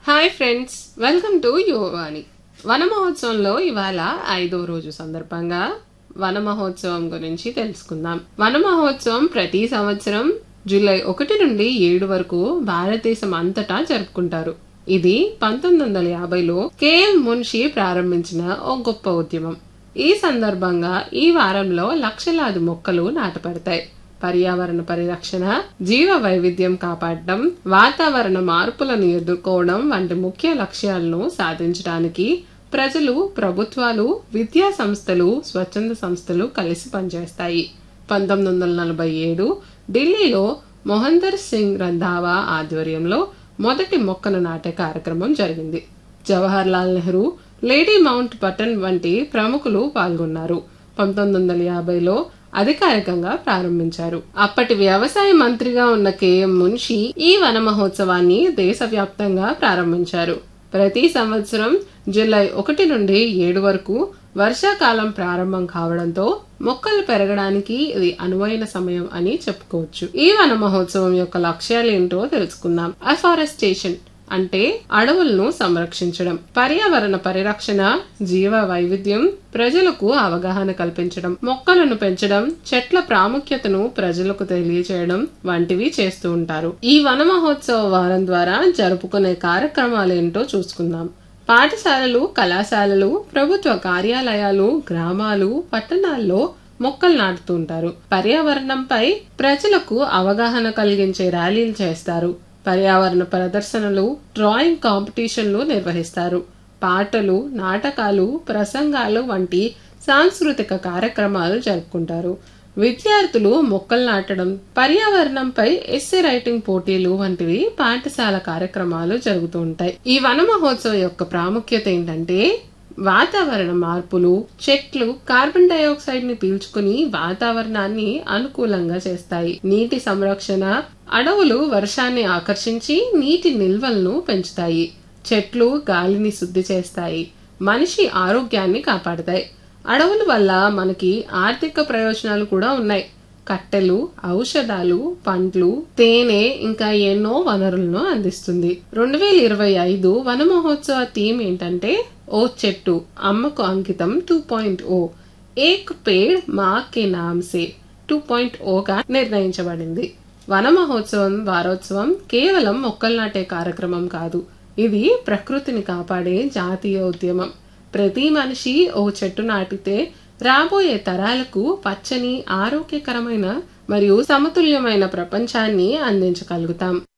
hi friends welcome to Yuvavani వన మహోత్సవంలో ఇవాళ ఐదో రోజు సందర్భంగా వన మహోత్సవం గురించి తెలుసుకుందాం వన మహోత్సవం ప్రతి సంవత్సరం జూలై ఒకటి నుండి ఏడు వరకు భారతదేశం అంతటా జరుపుకుంటారు ఇది పంతొమ్మిది వందల యాభైలో కేఎం మున్షి ప్రారంభించిన ఓ గొప్ప ఉద్యమం ఈ సందర్భంగా ఈ వారంలో లక్షలాది మొక్కలు నాటపడతాయి పర్యావరణ పరిరక్షణ జీవ వైవిధ్యం కాపాడడం వాతావరణ మార్పులను ఎదుర్కోవడం వంటి ముఖ్య లక్ష్యాలను సాధించడానికి ప్రజలు ప్రభుత్వాలు విద్యా సంస్థలు స్వచ్ఛంద సంస్థలు కలిసి పనిచేస్తాయి పంతొమ్మిది వందల నలభై ఏడు ఢిల్లీలో మొహందర్ సింగ్ రంధావా ఆధ్వర్యంలో మొదటి మొక్కను నాటే కార్యక్రమం జరిగింది Jawaharlal Nehru lady Mountbatten వంటి ప్రముఖులు పాల్గొన్నారు పంతొమ్మిది వందల యాభైలో అధికారికంగా ప్రారంభించారు అప్పటి వ్యవసాయ మంత్రిగా ఉన్న కేఎం మున్షి ఈ వన మహోత్సవాన్ని దేశవ్యాప్తంగా ప్రారంభించారు ప్రతి సంవత్సరం జూలై ఒకటి నుండి ఏడు వరకు వర్షాకాలం ప్రారంభం కావడంతో మొక్కలు పెరగడానికి ఇది అనువైన సమయం అని చెప్పుకోవచ్చు ఈ వన మహోత్సవం యొక్క లక్ష్యాలు ఏంటో తెలుసుకుందాం అఫారెస్టేషన్ అంటే అడవులను సంరక్షించడం పర్యావరణ పరిరక్షణ జీవ వైవిధ్యం ప్రజలకు అవగాహన కల్పించడం మొక్కలను పెంచడం చెట్ల ప్రాముఖ్యతను ప్రజలకు తెలియచేయడం వంటివి చేస్తూ ఉంటారు ఈ వన మహోత్సవ వారం ద్వారా జరుపుకునే కార్యక్రమాలేంటో చూసుకుందాం పాఠశాలలు కళాశాలలు ప్రభుత్వ కార్యాలయాలు గ్రామాలు పట్టణాల్లో మొక్కలు నాటుతూ ఉంటారు పర్యావరణంపై ప్రజలకు అవగాహన కలిగించే ర్యాలీలు చేస్తారు పర్యావరణ ప్రదర్శనలు డ్రాయింగ్ కాంపిటీషన్లు నిర్వహిస్తారు పాటలు నాటకాలు ప్రసంగాలు వంటి సాంస్కృతిక కార్యక్రమాలు జరుపుకుంటారు విద్యార్థులు మొక్కలు నాటడం పర్యావరణంపై ఎస్సే రైటింగ్ పోటీలు వంటివి పాఠశాల కార్యక్రమాలు జరుగుతూ ఉంటాయి ఈ వన మహోత్సవం యొక్క ప్రాముఖ్యత ఏంటంటే వాతావరణ మార్పులు చెట్లు కార్బన్ డైఆక్సైడ్ ని పీల్చుకుని వాతావరణాన్ని అనుకూలంగా చేస్తాయి నీటి సంరక్షణ అడవులు వర్షాన్ని ఆకర్షించి నీటి నిల్వలను పెంచుతాయి చెట్లు గాలిని శుద్ధి చేస్తాయి మనిషి ఆరోగ్యాన్ని కాపాడతాయి అడవుల వల్ల మనకి ఆర్థిక ప్రయోజనాలు కూడా ఉన్నాయి కట్టెలు ఔషధాలు పండ్లు తేనె ఇంకా ఎన్నో వనరులను అందిస్తుంది రెండు వేల ఇరవై ఐదు వన మహోత్సవ థీమ్ ఏంటంటే ఓ చెట్టు అమ్మకు అంకితం టూ పాయింట్ ఓ ఏక్ పేడ్ మా కే నామ్ సే టూ పాయింట్ ఓగా నిర్ణయించబడింది వన మహోత్సవం వారోత్సవం కేవలం మొక్కలు నాటే కార్యక్రమం కాదు ఇది ప్రకృతిని కాపాడే జాతీయ ఉద్యమం ప్రతి మనిషి ఓ చెట్టు నాటితే రాబోయే తరాలకు పచ్చని ఆరోగ్యకరమైన మరియు సమతుల్యమైన ప్రపంచాన్ని అందించగలుగుతాం